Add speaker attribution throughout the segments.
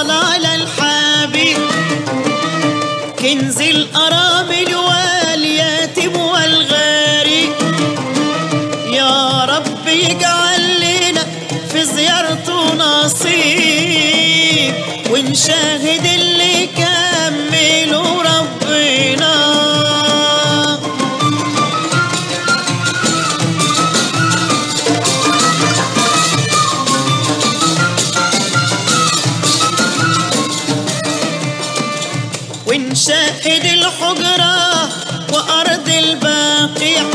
Speaker 1: الصلاة على الحبيب كنز الأرامل واليتيم والغريب يا رب يجعل لنا في زيارته نصيب ونشاهد اللي كملوا ربنا ونشاهد الحجرة وأرض البقيع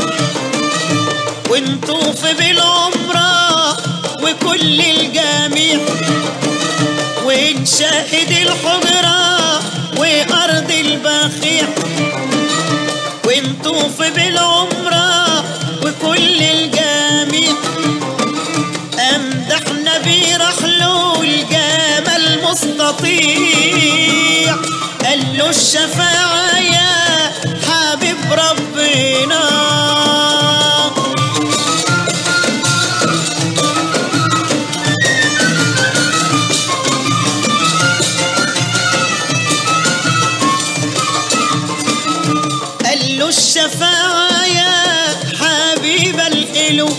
Speaker 1: ونطوف بالعمرة وكل الجميع ونشاهد الحجرة وأرض البقيع ونطوف بالعمرة وكل الجميع أمدح نبي رحله الجمال مستطيع قال له الشفاعة يا حبيب ربنا قال له الشفاعة يا حبيب الإلو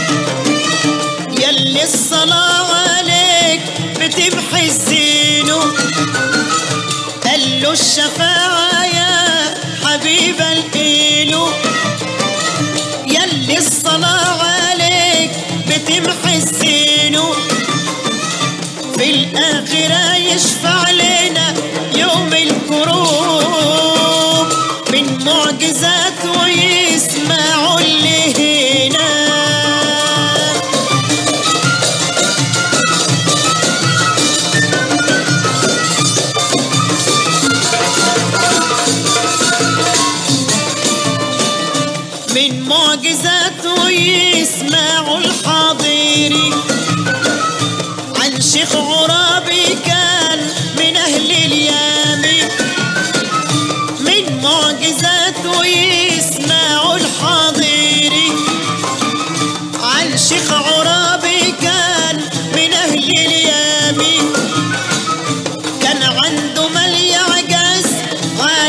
Speaker 1: يلي الصلاة عليك بتمحي الزينو قال له الشفاعة يا حبيب الإلو يلي الصلاة عليك بتمحي الزينو في الآخرة يشفع لنا يوم الكروب من معجزاته يسمعوا اللي هنا من معجزاته يسمعوا الحاضرين عن شيخ عرابي كان من أهل اليمين من معجزاته يسمعوا الحاضرين عن شيخ عرابي كان من أهل اليمين كان عنده مال يعجز عن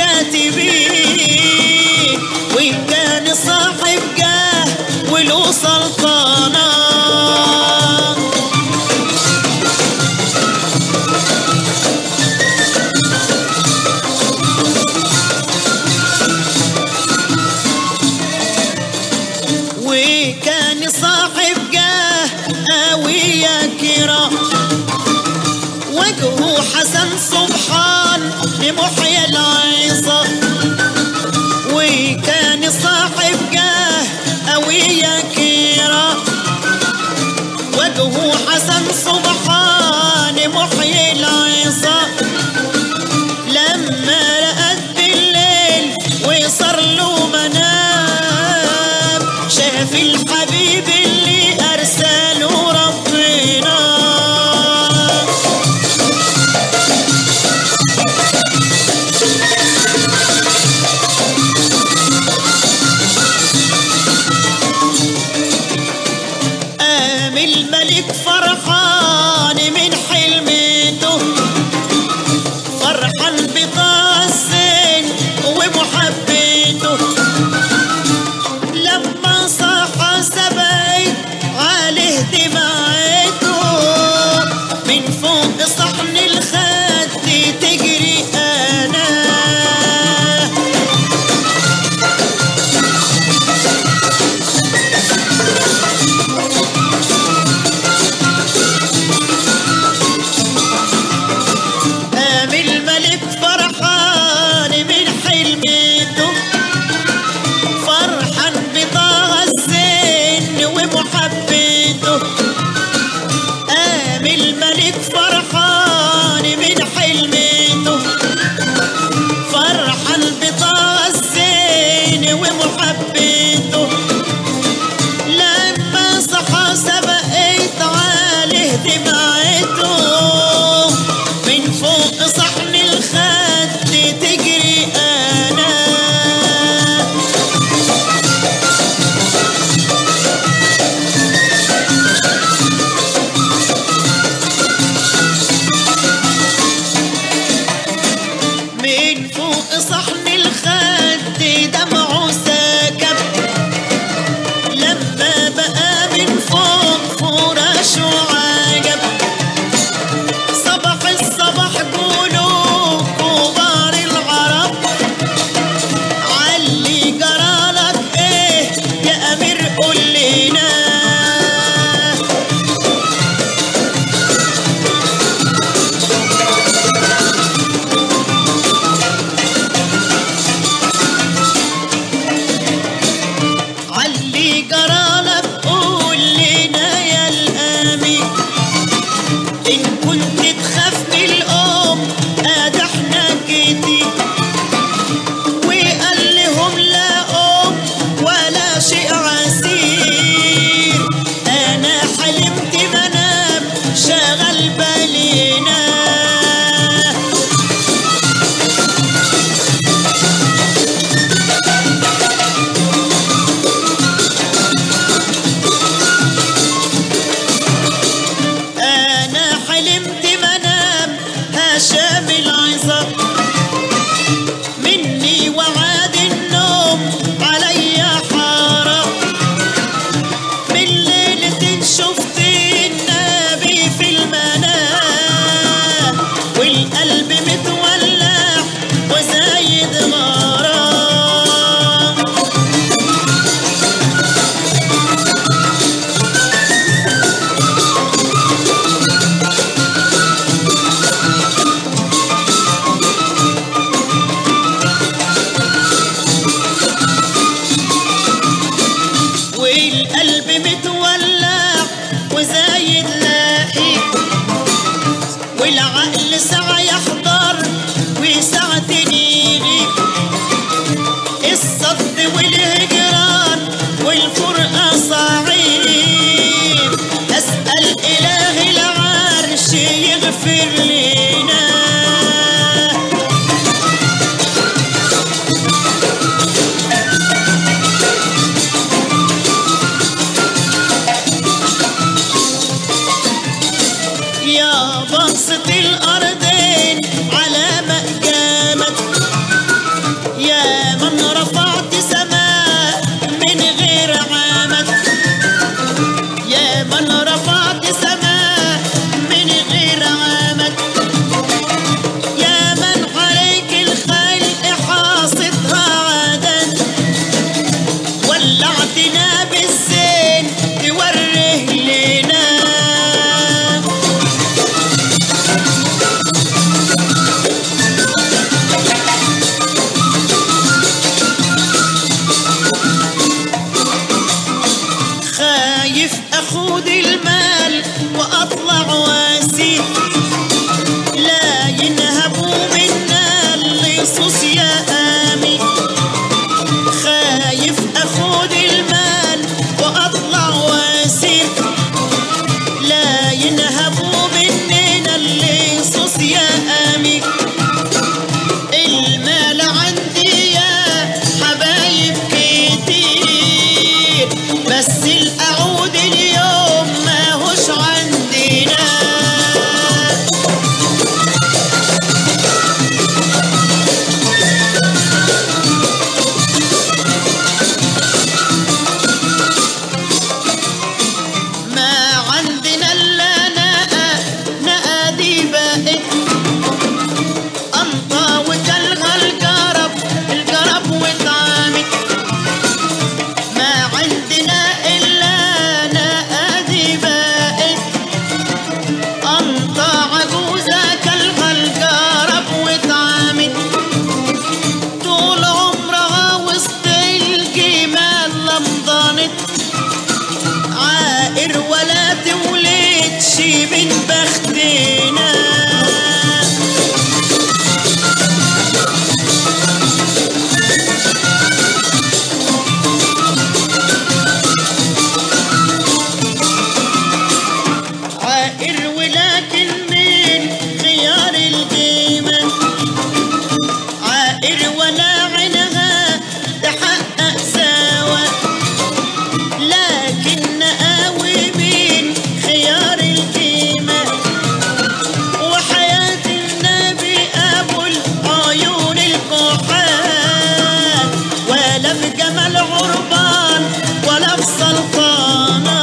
Speaker 1: الكاتبين وكان صاحب جاه وله سلطنه وكان صاحب جاه قوي يا كرام وجهه حسن سبحان لمحيا العظام وكان صاحب جاه قوي يا كرام وجهه حسن سبحان محيي العظام لما رأت بالليل وصار له منام شاف الحبيب اللي أرسله ربنا قام الملك فرحان من حلمته فرحان بطاسن ومحبته لما صح سبعي عليه دمعته من فوق صحن الخد تجري انا قام الملك فرحان من حلمته فرحان بطه الزين ومحبته قام الملك فرحان والقلب متولع وزايد غرام والقلب متولع وزايد لاقي والعقل ساعة يحضر وساعة يغيب الصد والهجران والفرقة صعيب أسأل إله العرش يغفر لنا يا بسط الأرضين على مقامك يا من رفعت سماء من غير عامك يا من رفعت سماء من غير عامك يا من عليك الخلق حاصدها عدد ولعتنا بالزين توره لنا خايف اخد المال واطلع واسيب لا ينهبوا منا اللصوص يا امي خايف اخد المال واطلع واسيب لا ينهبوا مننا اللصوص يا امي المال عندي يا حبايب كتير بس الأعود اليوم ما هوش عندنا ما عندنا إلا نقا نقا دي بقت أنطى وكلها الجرب الجرب وطعمك ما عندنا إلا نقادي بقت أنطى عجوزة كلها الجرب وطعمك طول عمرها وسط الجمال لمضانت عائر ولا تولدش من بختنا عائر ولكن من خيار القيمة عائر ولا عنها تحقق سوا لكن قوي من خيار القيمة وحياة النبي أبو العيون الكحال ولا في جمال عربان ولا في سلطانة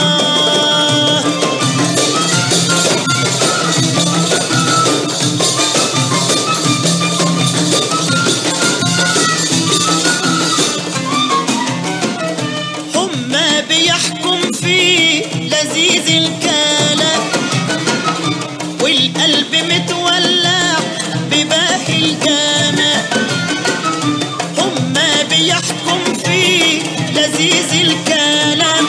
Speaker 1: هما بيحكم في لذيذ الكلام والقلب متولع بباقي الجمال هما بيحكم في لذيذ الكلام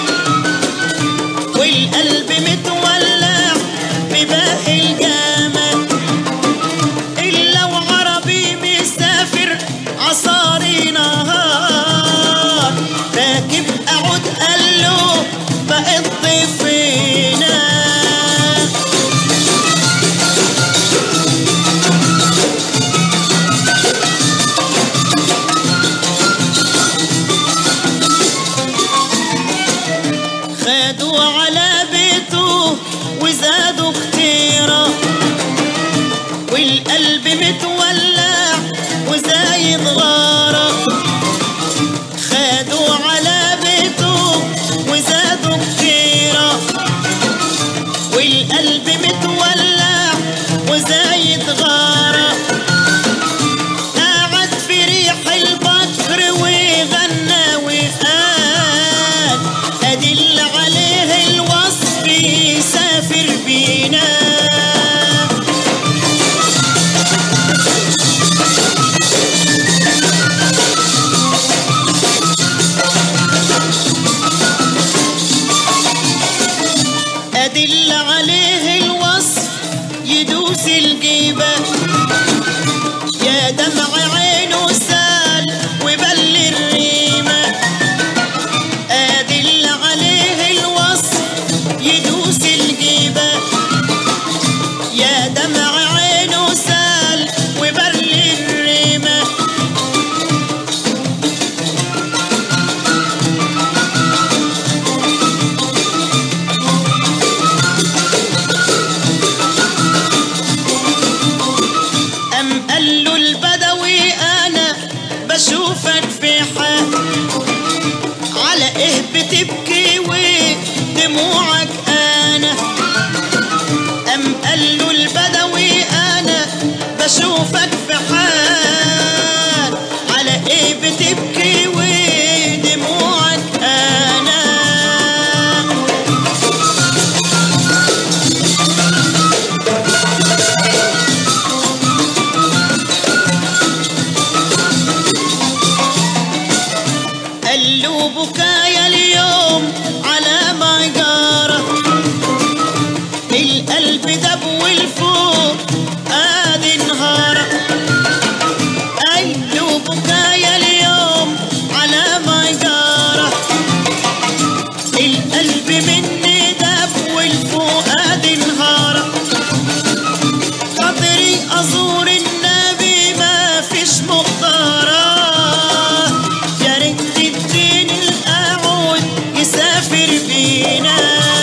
Speaker 1: والقلب متولع بباقي الجمال إلا وعربي مسافر عصاري نهار راكب أعود قال له بقيت ضيفنا خدوا على بيته وزادوا كتيرة والقلب متولع وزايد غارة خدوا على بيته وزادوا كتيرة والقلب متولع وزايد غارة قعد في ريح البكر وغنى وقال أدل عليه الوصف يسافر بينا أدل عليه الوصف يدوس الجيبة يا دمع عينه سال وبل الريمة أدل عليه الوصف يدوس الجيبة يا دمع عينه سال وبل الريمة أم قال له البدوي أنا بشوفك في حال على إيه بتبكي ودموعك أنا أم قال له البدوي أنا بشوفك في حال على إيه بتبكي ودموعك أنا قال له بكايا اليوم على ما جارة القلب دب والفوق ادي انهارة قال له بكايا اليوم على ما جارة القلب مني دب والفوق ادي انهارة خاطري ازور النبي ما فيش مقدرة يا ريت تديني القعود يسافر بينا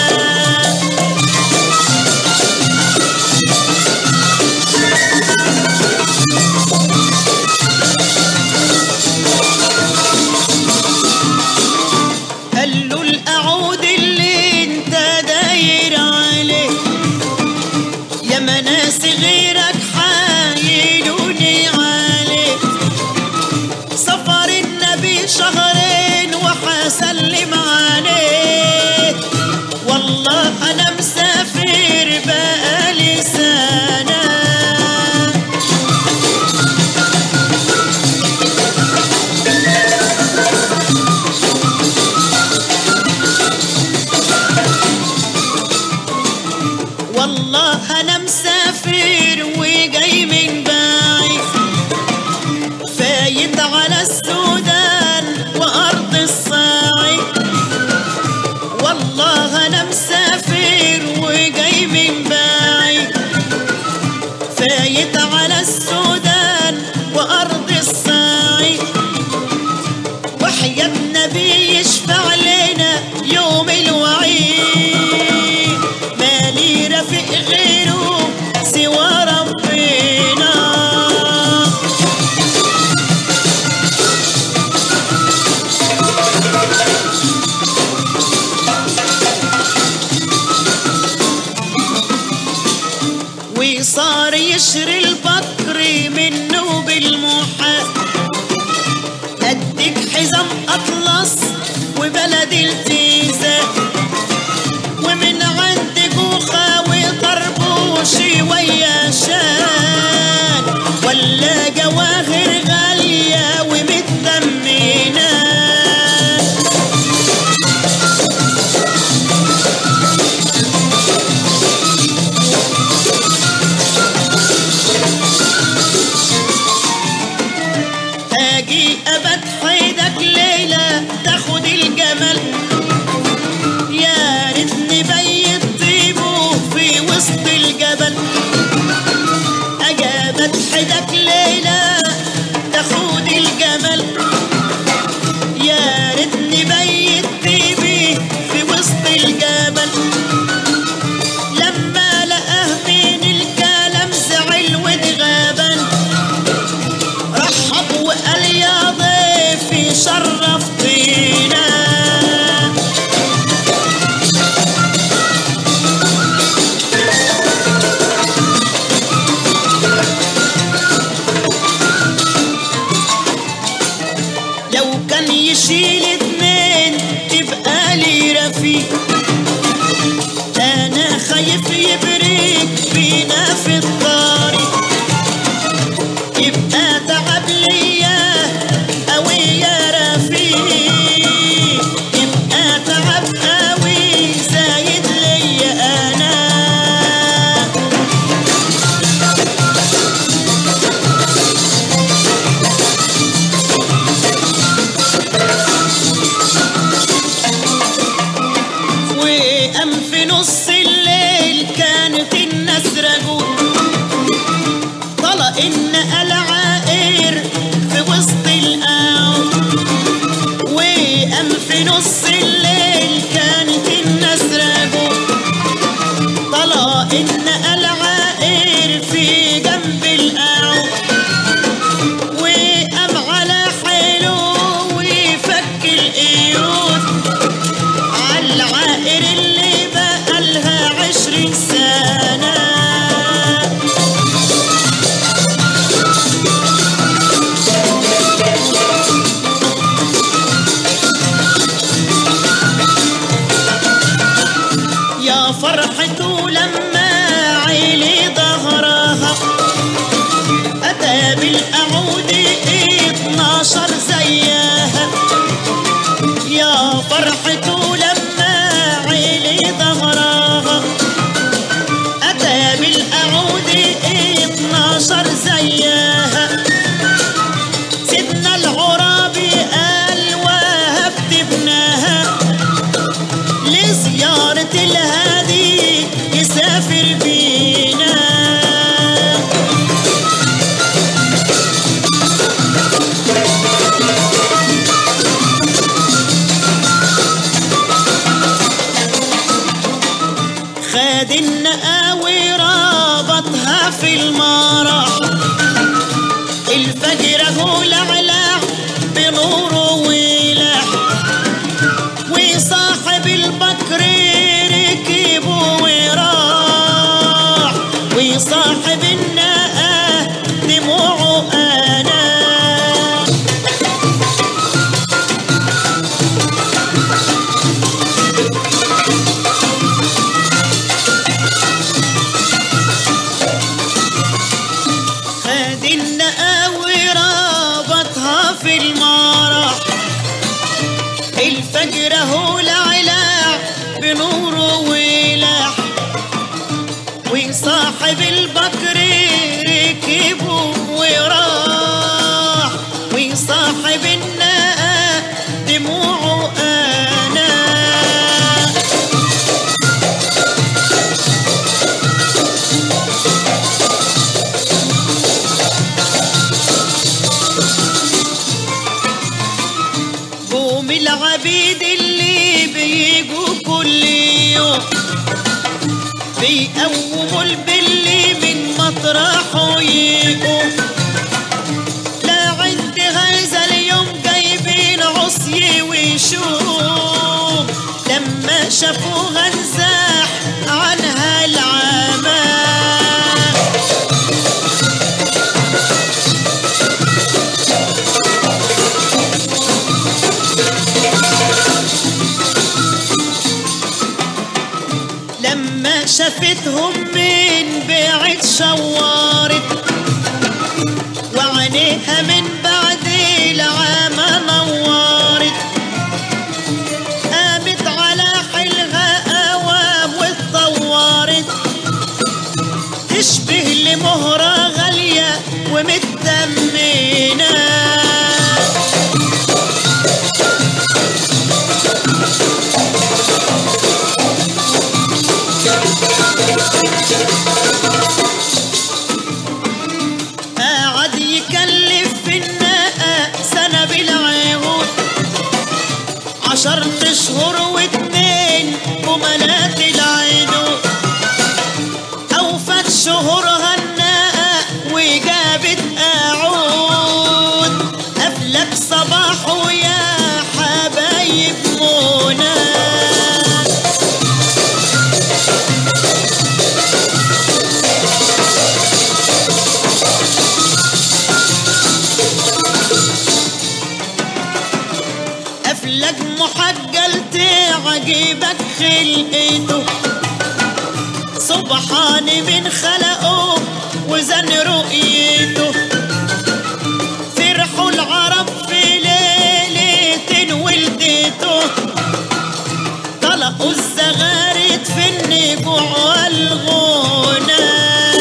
Speaker 1: قال له القعود اللي انت داير عليه يا مناس غيرك حايلوني عليه سفر النبي شهرين وحسلم عليه والله انا مسافر بقالي سنه والله انا مسافر وجاي من بعيد فايت على السودان وارض الصعيد والله انا مسافر وجاي من بعيد فايت على السودان وارض الصعيد وحياة نبي يشفع لنا يوم الوعيد مالي رفيق غيره سوى ربنا وصار يشري البكر منه بالمحال اديك حزام اطلس وبلد التيزة ومن عند جوخة وطربوشي ويا شان ولا جواهر غالية ومتثمنة النقاوي رابطها في المرح الفجر هو العلاع بنوره ولح وصاحب البكر ركبه وراح وصاحب الناقة دموعه أنا قوم العبيد اللي بيجوا كل يوم بيقوموا البلي من مطرحه يقوم لا عند هذا اليوم جايبين عصي وشوم لما شافوها انزاح عنها العمى لما شافتهم من بعيد شوارت وعينيها من بعد العامة نورت قامت على حلها قوام واتطورت تشبه لمهرة غالية ومتأمنة قعد يكلف في الناقة سنة بالعهود عشر اشهر واتنين وملات العينود اوفت شهورها الناقة وجابت اعود افلك صباح ويا حبايب منى أفلك محجل تعجبك خلقته سبحان من خلقه وزن رؤيته فرحوا العرب في ليلة ولدته طلقوا الزغارت في النجوع والغنى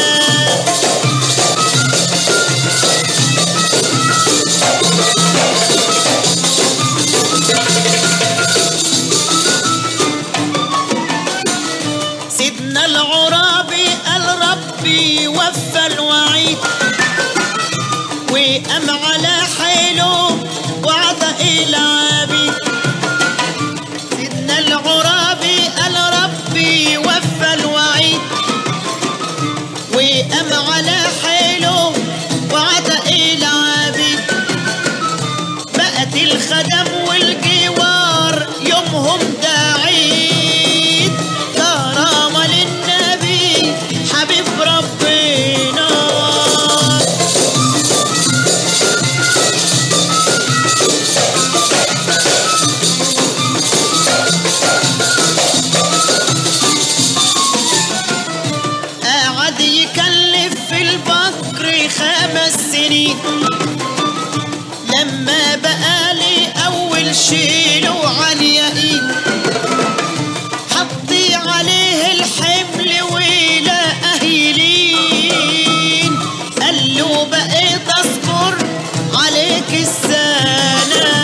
Speaker 1: سيدنا العرابي قال ربي وفى الوعيد وقام على حيله وعطى العبيد سيدنا العرابي قال ربي وفى الوعيد وقام على حيله وعطى العبيد بقت الخدم والجوار يومهم ده عيد كرامة للنبي حبيب ربنا قعد يكلف في البكر خمس سنين لما بقالي اول شيله عن يقين حطي عليه الحمل ولا اهيلين قال له بقيت اصبر عليك السنه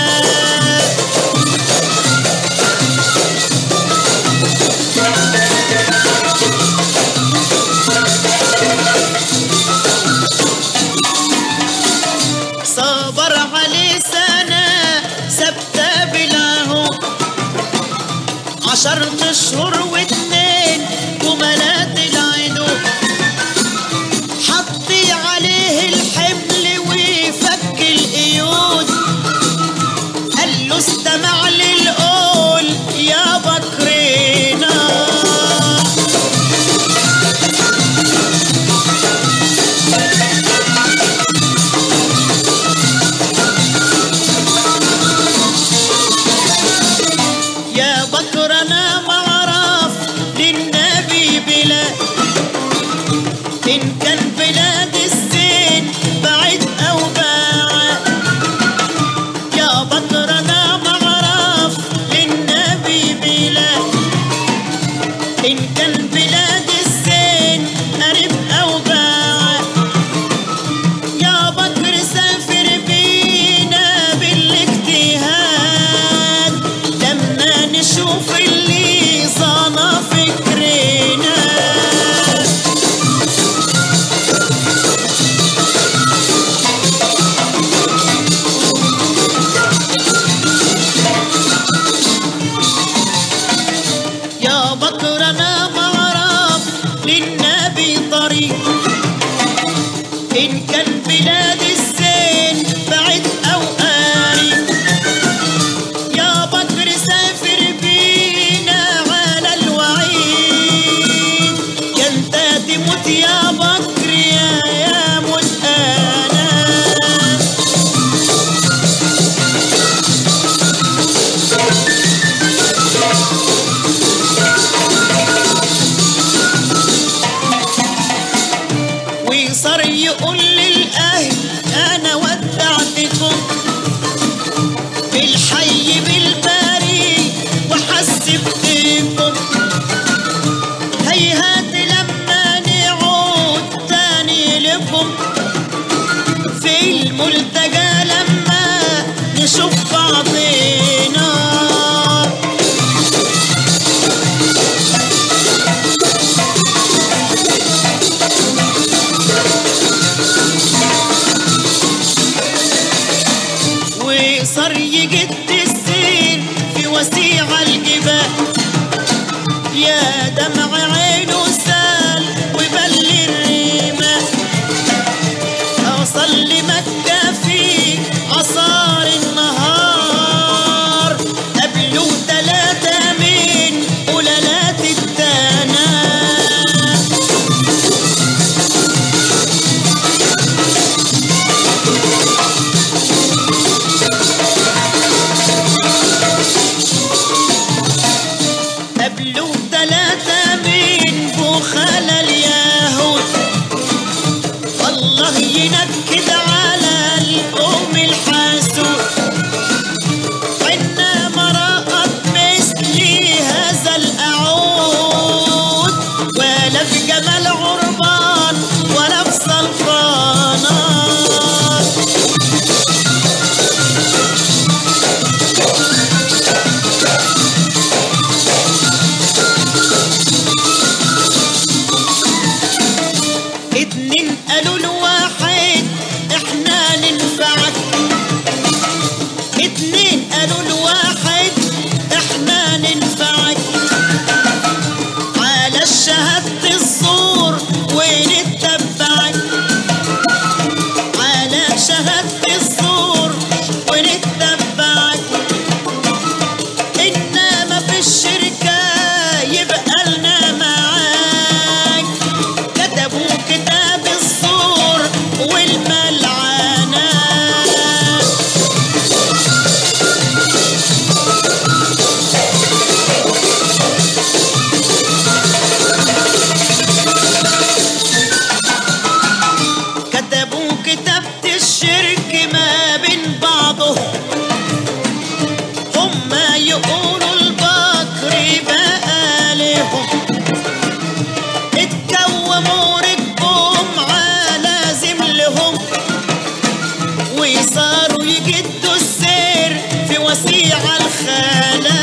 Speaker 1: صبر عليه سنة ثابتة بلاهو عشر اشهر واتنين وملات العينو حطي عليه الحمل وفك القيود قال له استمع للقول يا بكرنا يا بكر انا ما اعرف إن كان بلاد الزين بعد أو قريب يا بكر سافر بينا على الوعيد كنت تموت يا بكر يا يا موت أنا وصار يقول للأهل أنا ودعتكم بالحي بالبري وحسبتكم هيهات لما نعود تاني لكم في الملتقى لما نشوف بعضنا وصار يجد السير في وسيع الجبال يا دمع عينه سال وبل الرمال أوصل لمكة في عصار النهار قبلوا تلاتة من قلالات التنام قبلوا ثلاثة من بخل اليهود والله ينكد على القوم الحاسود عنا مرأت مثل هذا الأعود ولا في جمال عربان ولا في سلطانات اتنين قالوا لواحد احنا ننفعك اتنين قالوا لواحد احنا ننفعك على الشهادة الزور ونتبعك على شهادة الزور ونتبعك إنما في الشركة يبقى لنا معاك كتبوا كتاب الزور والملعنة كتبوا كتابة الشرك ما بين بعضهم هما يقولوا البكر بقى لهم اتكوموا ركبهم على زملهم وصاروا يجدوا السير في وسيع الخلاء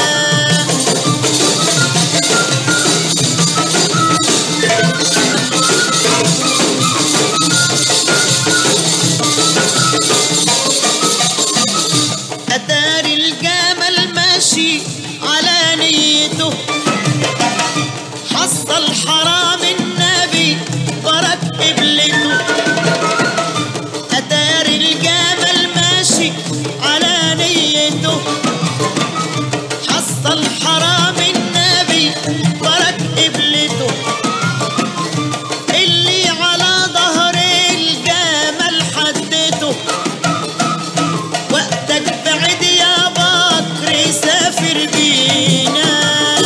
Speaker 1: أدار الجمل ماشي على نيته حصل حرام النبي برك قبلته أدار الجمل ماشي على نيته حصل حرام النبي برك قبلته اللي على ظهر الجمل حدته وقتك بعد يا بكر سافر بينا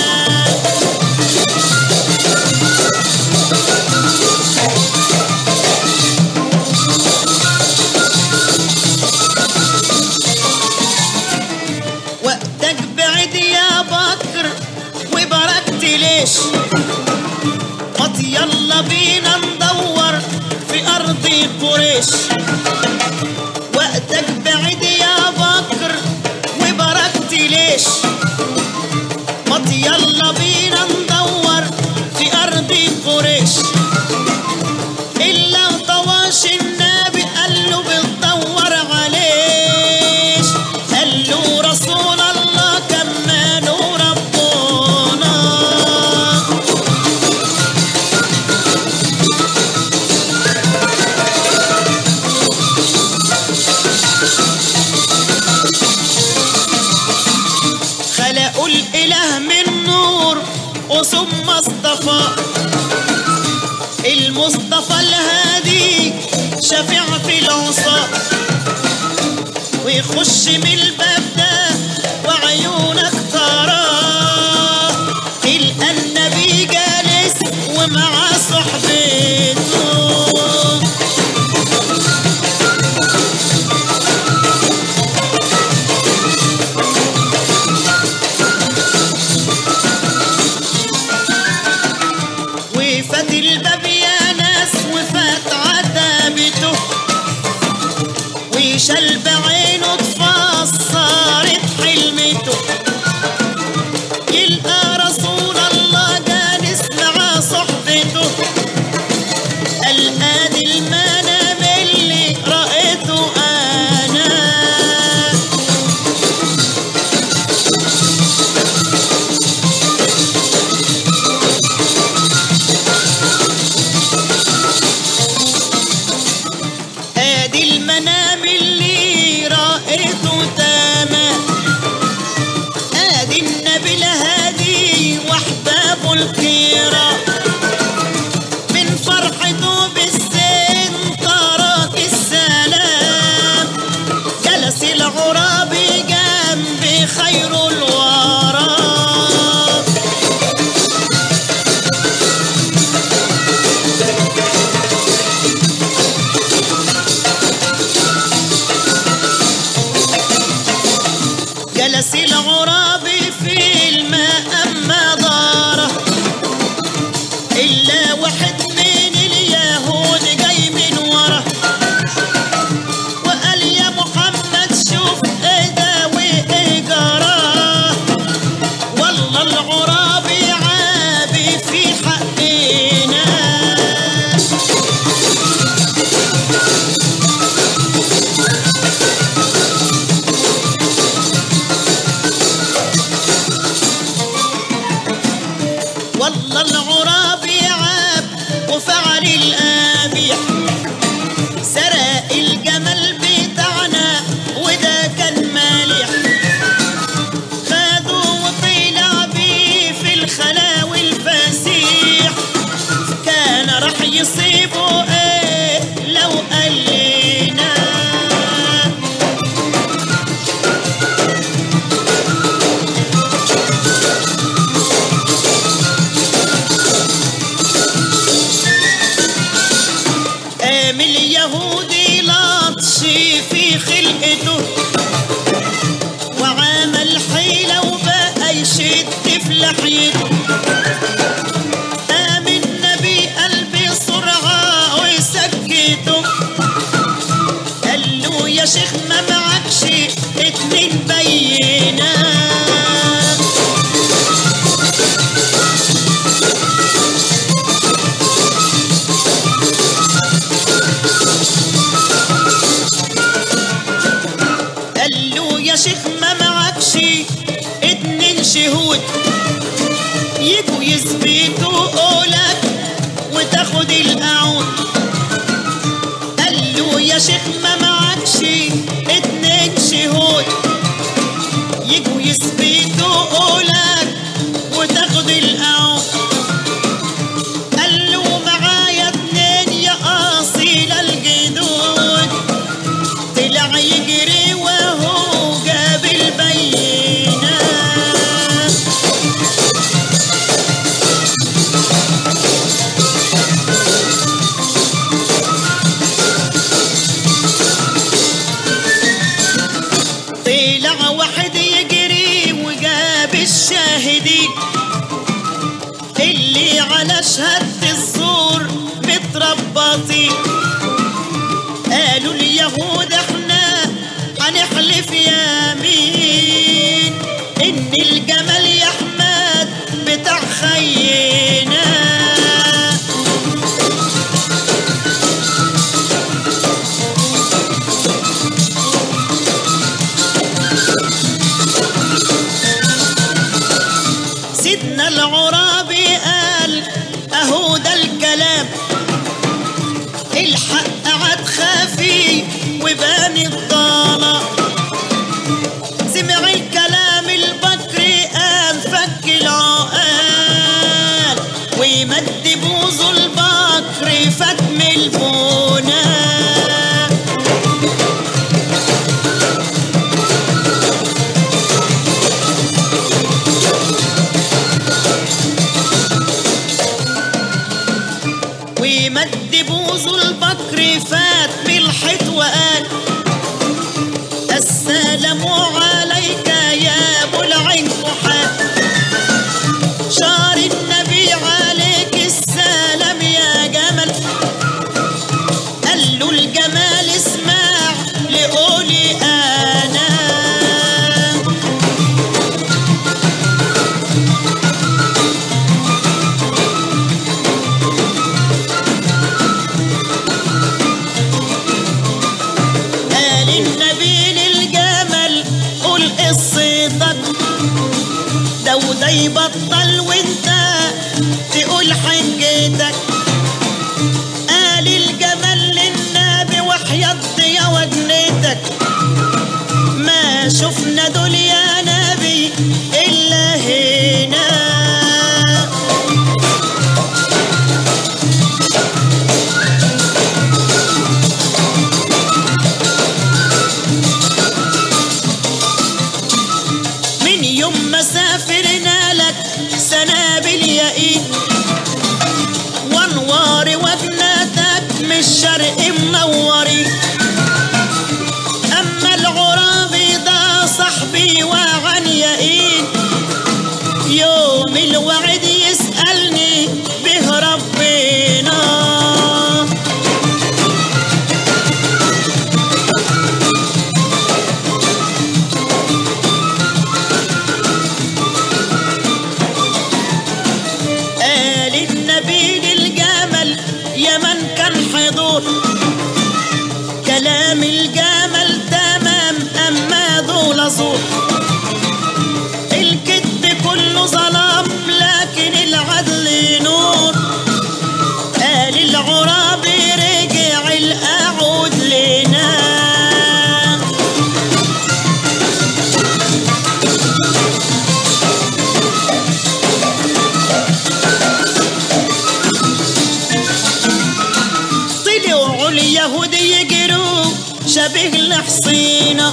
Speaker 1: وقتك بعد يا بكر وبركت ليش قط يلا بينا ندور في أرض قريش وقتك بعد يا بكر وبركت ليش مط يلا بينا ندور في أرض قريش إلا طواش النبي قال له بتدور عليش قال له رسول الله كماله ربنا تخش من الباب ده وعيونك تراه تلقى النبي جالس ومع صحبته وفات الباب يا ناس وفات عتابته وشال بعينه اتفسرت حلمته يلقى رسول الله جالس مع صحبته قال ادي المنام اللي رأيته انا ادي المنام اللي رأيته تمام ادي النبي الهادي واحبابه الكرام من فرحته بالزين ترك السلام جلس العرابي جنب خير الورى جلس العرابي في الماء أما داره إلا واحد من اليهود جاي من ورا وقال يا محمد شوف ايه ده وايه جراه والله العرابي عابي في حقنا والله العرابي عاب وفعل الآبيح سرق الجمل بتاعنا وده كان مالح خدوا وطلع بيه في الخلا والفسيح كان راح يصيبه ايه لو قال لنا قام اليهودي لطش في خلقته وعمل حيلة وبقى يشد في لحيته قام النبي قلبي سرعة وسكته قال له يا شيخ ما معكش اتنين بينات قال له يا شيخ ما معكش اتنين شهود يجوا يثبتوا قولك وتاخد القعود قال له يا شيخ ما معكش اتنين شهود يجوا يثبتوا قولك وتاخد القعود قال له معايا اتنين يا اصيل الجدود طلع يجري وهو جاب البينة طلع واحد يجري وجاب الشاهدين اللي على شهادة الزور متربطين قالوا اليهود احنا هنحلف يمين ان الجمل يا احمد بتاع خينا سيدنا العرابي قال اهو ده الكلام الحق عاد خفي وبان الضلال سمع الكلام البكري قام فك العقال ويمد بوزه البكر فتم البناء ختم الحيط وقال السلام عليك يا ابو العين فحات شار النبي عليك السلام يا جمل قال له الجمال اسمع لقولي انا قال النبي للجمل قول قصتك ده وده يبطل وانت تقول حجتك قال الجمل للنبي وحيض يا وجنتك ما شفنا دول يا نبي الا هنا من يوم ما سافرنا لك سنابل يا ايد وانوار وجناتك من الشرق منوري اما العرابي ده صاحبي وعن يا ايد يوم الوعد يسألني به ربنا قال النبي للجمل يا من كان حضور كلام الجمل تمام اما دول زور الكذب كله ظلام لكن العدل نور قال العرابي رجع الاعود لنا طلعوا اليهود يجروا شبه الحصينة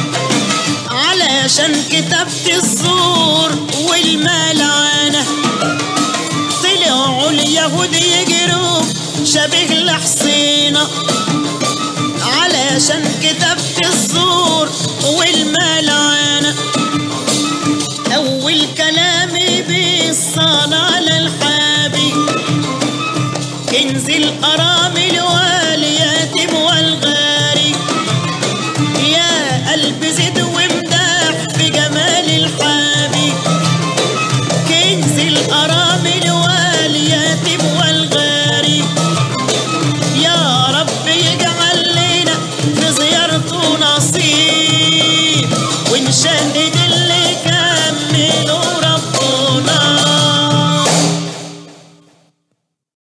Speaker 1: علشان كتبت الزور والملعنة طلعوا اليهود يجروا شبه الحصينة علشان كتبت الزور والملعنة أول كلامي بالصلاة للحبيب كنز الأرامل واليتيم والغالي